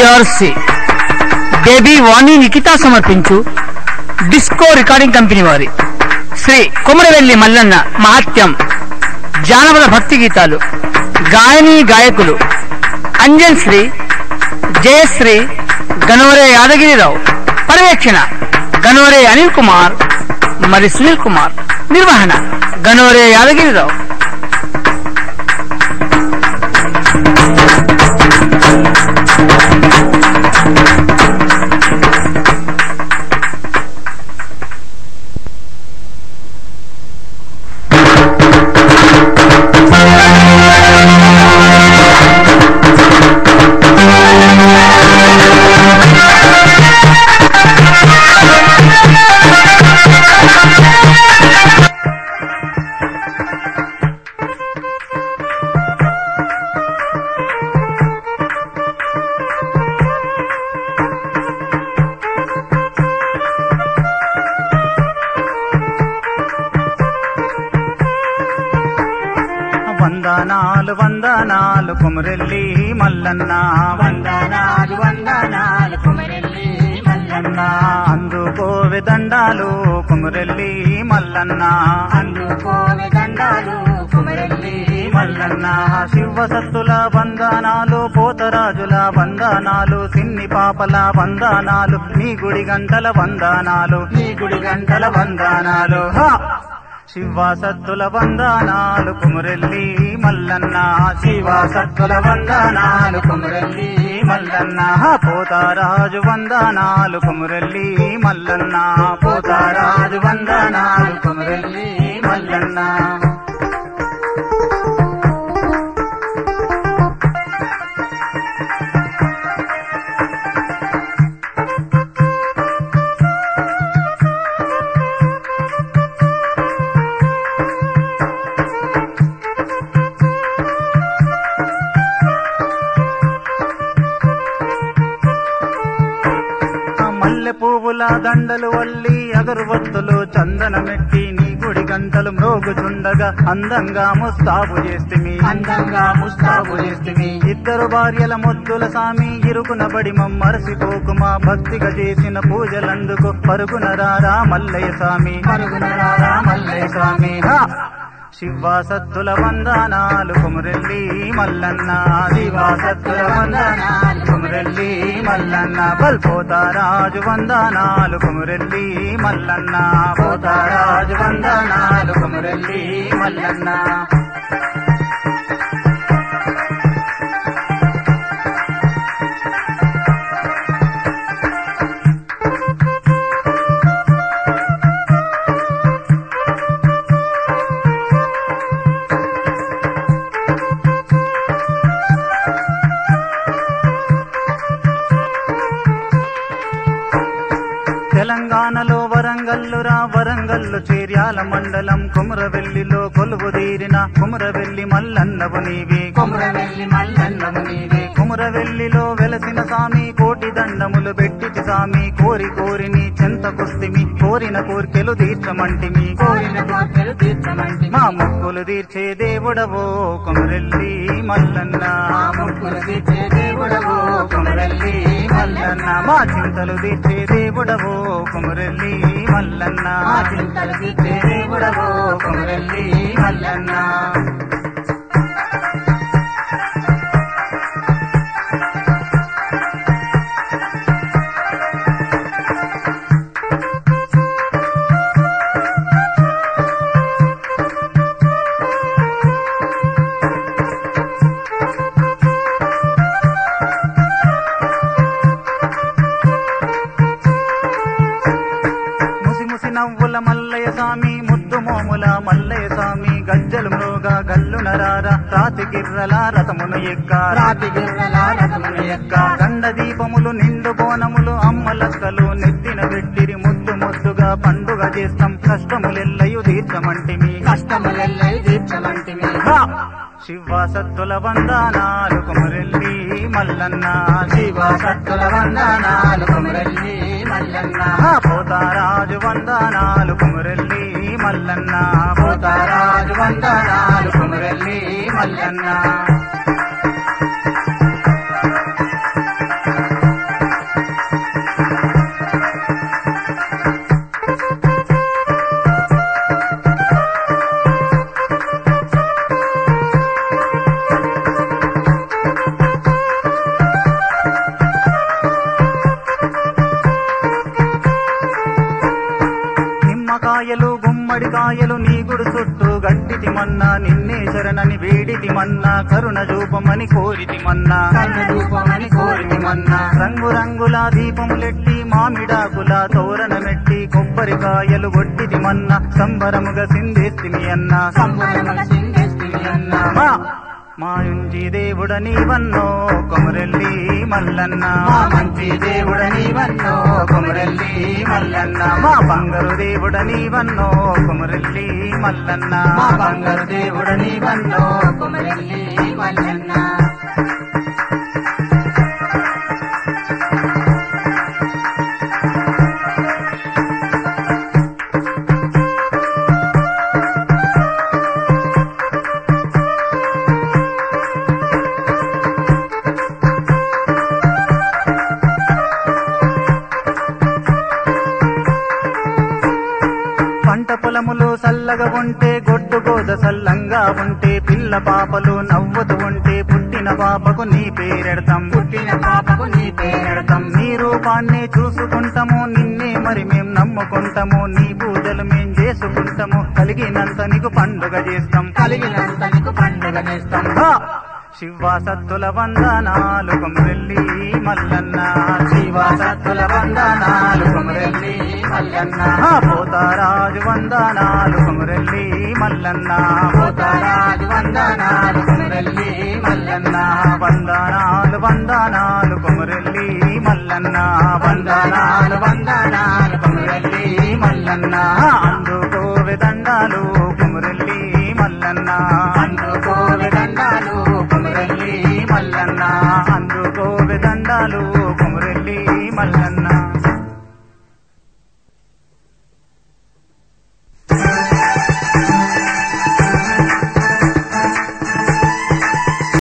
PRC baby వాణి నిఖిత సమర్పించు disco recording company వారి శ్రీ కుమరవెల్లి మల్లన్న మహాత్యం జానపద భక్తి గీతాలు గాయని గాయకులు అంజన్ శ్రీ జయశ్రీ గనోరే యాదగిరిరావు పర్యవేక్షణ గనోరే అనిల్ కుమార్ మరి సునీల్ కుమార్ నిర్వహణ గనోరే యాదగిరిరావు వందనాలు వందనాలు కుమరెల్లి మల్లన్న వందనాలు వందనాలు కుమరెల్లి మల్లన్న అందుకోవె దండాలు కుమరెల్లి మల్లన్న అందుకోని దండాలు కుమరెల్లి మల్లన్న శివ సత్తుల వందనాలు పోతరాజుల వందనాలు సిన్ని పాపల వందనాలు నీ గుడి గంటల వందనాలు నీ గుడి గంటల వందనాలు హా! శివ సత్తుల వందనాలు కుమరెల్లి మల్లన్న శివ సత్తుల వందనాలు కుమరెల్లి మల్లన్న హా! పోతారాజు వందనాలు కుమరెల్లి మల్లన్న పోతారాజు వందనాలు కుమరెల్లి మల్లన్న ఆ మల్లె పువ్వుల దండలు వల్లి అగరువత్తులు చందనమెట్టి నీ గుడి గంటలు మ్రోగుచుండగా అందంగా ముస్తాబు చేస్తిమి అందంగా ముస్తాబు చేస్తిమి ఇద్దరు భార్యల ముద్దుల సామి ఇరుకున బడి మమ్మరసిపోకుమా భక్తిగా చేసిన పూజలందుకు పరుగున రారా మల్లయ్య స్వామి పరుగున రారా మల్లయ్య స్వామి. హా! శివ సత్తుల వందనాలు కుమరెల్లి మల్లన్న శివ సత్తుల వందనాలు కుమరెల్లి మల్లన్న బల్పోతారాజు వందనాలు కుమరెల్లి మల్లన్న పోతారాజు వందనాలు కుమరెల్లి మల్లన్న తెలంగాణలో వరంగల్లురా వరంగల్లు చేర్యాల మండలం కుమరవెల్లిలో కొలువు తీరిన కుమరవెల్లి మల్లన్నవు నీవే కుమరవెల్లి మల్లన్నము నీవే కుమరవెల్లిలో వెలసిన సామి కోటి దండములు పెట్టితి సామి కోరి కోరిని చెంతకొస్తిమి కోరిన కోర్కెలు తీర్చమంటిమి కోరిన కోర్కెలు తీర్చమంటి మా ముక్కులు తీర్చే దేవుడవో కుమరెల్లి మల్లన్న మా ముక్కులు తీర్చే దేవుడవో కుమరెల్లి మల్లన్న మా చింతలు తీర్చే దేవుడవో కుమరెల్లి మల్లన్న మా చింతలు తీర్చే దేవుడవో కుమరెల్లి మల్లన్న ముసి ముసి నవ్వుల మల్లయ్య స్వామి ముద్దు మోముల మల్లయ్య స్వామి గజ్జలు మ్రోగా గల్లు నరార రాతి గిర్రల రథమును ఎక్క రాతి గిర్రల రథమును ఎక్క గండ దీపములు నిండు బోనములు అమ్మలక్కలు నెత్తిన పెట్టిరి ముద్దు ముద్దుగా పండుగ చేస్తాం కష్టములెల్లయు తీర్చమంటిమి కష్టములెల్లై తీర్చమంటిమి హా! శివ సత్తుల వందనాలు కుమరెల్లి మల్లన్న శివ సత్తుల వందనాలు కుమరెల్లి మల్లన్న హా! పోతారాజు వందనాలు కుమరెల్లి మల్లన్న పోతారాజు వందనాలు కుమరెల్లి మల్లన్న కాయలు గుమ్మడి కాయలు నీ గుడు చుట్టూ గట్టిటి మన్నా నిన్నే శరణని వేడిటి మన్నా కరుణ చూపమని కోరితి మన్నా కన్న రూపమని కోరితి మన్నా రంగు రంగుల దీపములెట్టి మామిడాకుల తోరణమెట్టి కొబ్బరికాయలు కొట్టితి మన్నా సంబరముగా సిందేస్తిమి అన్నా సంబరముగ సింధేస్తివి అన్నా మా మాయుంచి దేవుడ నీవన్నో కొమరెల్లి మల్లన్న మా మంచి దేవుడ నీవన్నో కొమరెల్లి మల్లన్న మా బంగారు దేవుడ నీవన్నో కొమరెల్లి మల్లన్న మా బంగారు దేవుడ నీవన్నో కొమరెల్లి మల్లన్న పంట పొలములు సల్లగా ఉంటే గొడ్డు గోద సల్లంగా ఉంటే పిల్ల పాపలు నవ్వుతూ ఉంటే పుట్టిన పాపకు నీ పేరెడతాం పుట్టిన పాపకు నీ పేరెడతాం నీ రూపాన్ని చూసుకుంటాము నిన్నే మరి మేం నమ్ముకుంటాము నీ పూజలు మేం చేసుకుంటాము కలిగినంత నీకు పండుగ చేస్తాం కలిగినంత నీకు పండుగ నేస్తాం హా! శివ సత్తుల వందనాలు కొమరెల్లి మల్లన్న శివ సత్తుల వందనాలు కొమరెల్లి మల్లన్న హా! పోతారాజు వందనాలు కొమరెల్లి మల్లన్న పోతారాజు వందనాలు కొమరెల్లి మల్లన్న వందనాలు వందనాలు కొమరెల్లి మల్లన్న వందనాలు వందనాలు కొమరెల్లి మల్లన్న హా! అందుకోవె దండాలు కొమరెల్లి మల్లన్న అందుకోవి దండాలు కొమరెల్లి మల్లన్న అందుకోవె దండాలు